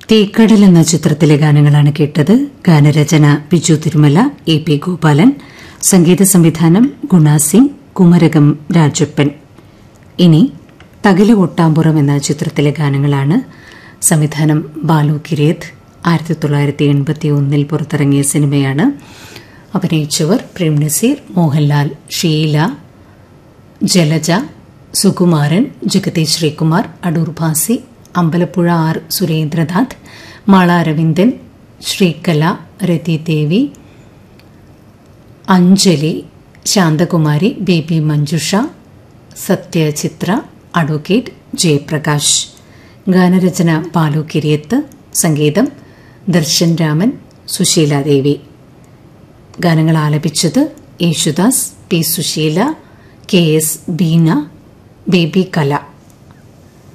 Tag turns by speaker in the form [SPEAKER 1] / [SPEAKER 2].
[SPEAKER 1] തേക്കടൽ എന്ന ചിത്രത്തിലെ ഗാനങ്ങളാണ് കേട്ടത് ഗാനരചന ബിജു തിരുമല എ പി ഗോപാലൻ സംഗീത സംവിധാനം ഗുണ സിംഗ് കുമരകം രാജപ്പൻ ഇനി തകില ഒട്ടാമ്പുറം എന്ന ചിത്രത്തിലെ ഗാനങ്ങളാണ് സംവിധാനം ബാലു കിരേത് ആയിരത്തി തൊള്ളായിരത്തി എൺപത്തി ഒന്നിൽ പുറത്തിറങ്ങിയ സിനിമയാണ് അഭിനയിച്ചവർ Prem Nazir Mohanlal Sheela Jalaja Sukumaran Jagathy Sreekumar Adoor Bhasi Ambalappuzha R Surendranath Mala Aravindan Sreekala Rathi Devi Anjali Shanthakumari baby Manjusha Sathyachithra advocate Jayaprakash ഗാനരചന ബാലു കിരിയത്ത് സംഗീതം ദർശൻ രാമൻ സുശീലാദേവി ഗാനങ്ങൾ ആലപിച്ചത് Yesudas P Susheela K S Beena baby കല